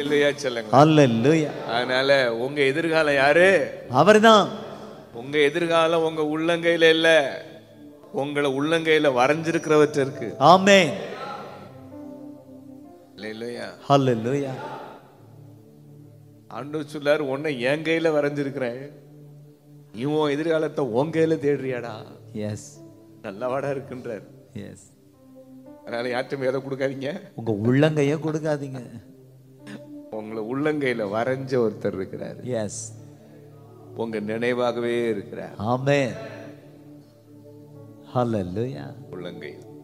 இல்லையா சொல்லுங்க ஹalleluya அதனால உங்க எதிர்காலம் யாரு அவர்தான் உங்க எதிர்காலம் உங்க உள்ளங்கையில இல்ல உங்களை உள்ளங்கையில வரைஞ்சிருக்கிறவற்ற இருக்கு ஆமென் இல்ல இல்லையா ஹalleluya ஆண்டவர் சொல்லாரு உன்னை என் கையில வரைஞ்சிருக்கிறேன் இவன் எதிர்காலத்தை உன் கையில தேடுறியாடா எஸ் நல்லவாடா இருக்குன்றார் எஸ் அதனால யார்ட்டும் எதை கொடுக்காதீங்க உங்க உள்ளங்கைய கொடுக்காதீங்க உங்களை உள்ளங்கையில வரைஞ்ச ஒருத்தர் இருக்கிறார் எஸ் உங்க நினைவாகவே இருக்கிறார் ஆமென் ஹalleluya உள்ளங்கையில்